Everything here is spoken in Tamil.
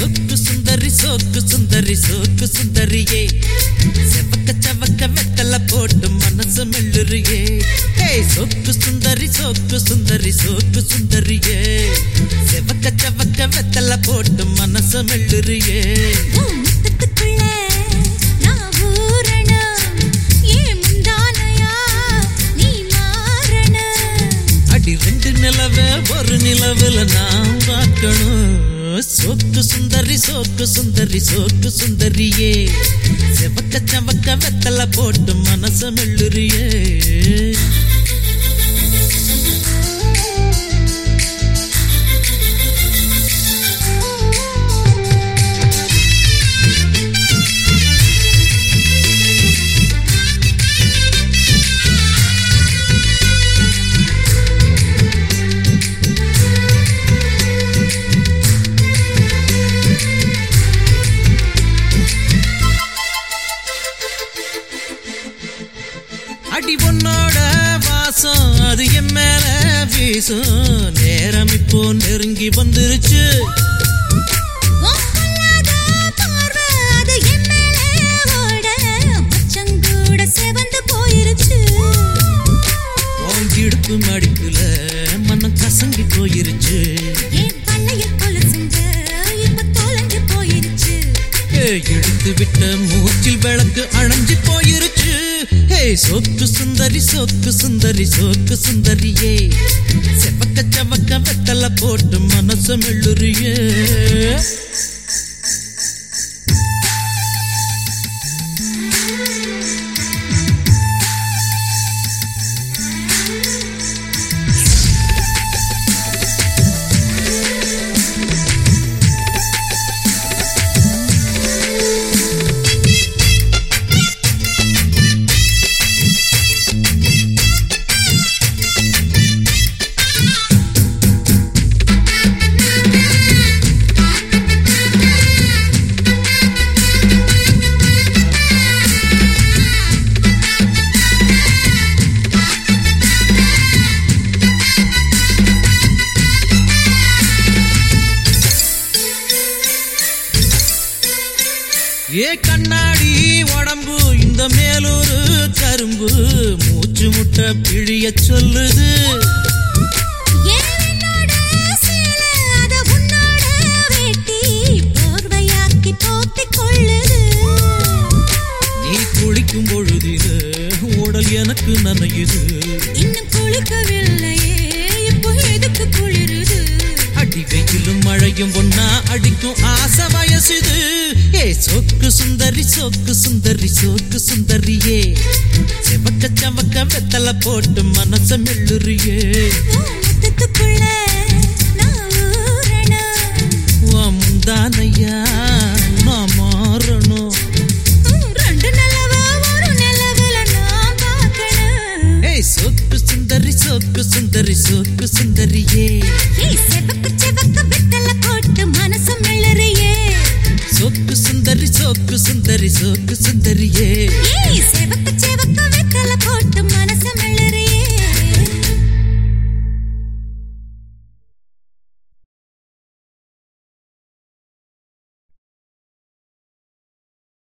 சொக்கு சுந்தரி சோக்கு சுந்தரி சோக்கு சுந்தரியே செவக்க செவக்க வெத்தல போட்டு மனசு மெல்லுறியே ஏய் சொக்கு சுந்தரி சோக்கு சுந்தரி சோக்கு சுந்தரியே செவக்க செவக்க வெத்தல போட்டு மனசு மெல்லுறியே உன் முத்தத்துக்குள்ள நான் ஊறணும். ஏன் முந்தானையா நீ மாறணும். அடி ரெண்டு நிலவே ஒரு நிலவுல நான் பார்க்கணும் சோக்கு சுந்தரி சோக்கு சுந்தரி சோக்கு சுந்தரியே செவக்க செவக்க வெத்தல போட்டு மனச மெல்லுறியே அடி பொண்ணோட வாசம் அது என் மேல வீசும் நேரம் இப்போ நெருங்கி வந்துருச்சு உன் பொல்லாத பார்வை அது என் மேலே ஓட. மச்சங்கூட செவந்து போயிருச்சு இடுப்பு மடிப்புல மனம் கசங்கி போயிருச்சு என் பல்லையில் கொலுசுங்க இப்ப தொலைஞ்சு போயிருச்சு ஏய், எடுத்து விட்ட மூச்சில் விளக்கு அணைஞ்சு போயிருச்சு ஹே சொக்கு சுந்தரி சொக்கு சுந்தரி சொக்கு சுந்தரியே செவக்க செவக்க வெத்தல போட்டு மனச மெல்லுறியே ஏ கண்ணாடி உடம்பு இந்த மேலொரு கரும்பு மூச்சு முட்டை பிழிய சொல்லுது ஏன் என்னோட சேலை அத உன்னோட வேட்டி போர்வையாக்கி போத்திக் கொள்ளுது நீ குளிக்கும் பொழுதில உடல் எனக்கு நனையுது இன்னும் குளிக்கவில்லையே இப்போ எதுக்கு குளிருது அடி வெயிலும் மழையும் ஒன்னா அடிக்கும் ஆசை வயசுது ஏ சொக்கு சுந்தரி சொக்கு சுந்தரி சொக்கு சுந்தரியே செவக்க செவக்க வெத்தல போட்டு மனச மெல்லுறியே உன் முத்தத்துக்குள்ள நான் ஊறணும். உன் முந்தானையா நான் மாறணும் உம், ரெண்டு நிலவ ஒரு நிலவுல நான் பார்க்கணும். ஏய் சொக்கு சுந்தரி சொக்கு சுந்தரி சொக்கு சுந்தரியே ஏய், செவக்கு செவக்கு வெத்தல போட்டு மனசு மெல்லறியே சொக்கு சுந்தரி சொக்கு சுந்தரி சொக்கு சுந்தரியே ஏய் செவக்கு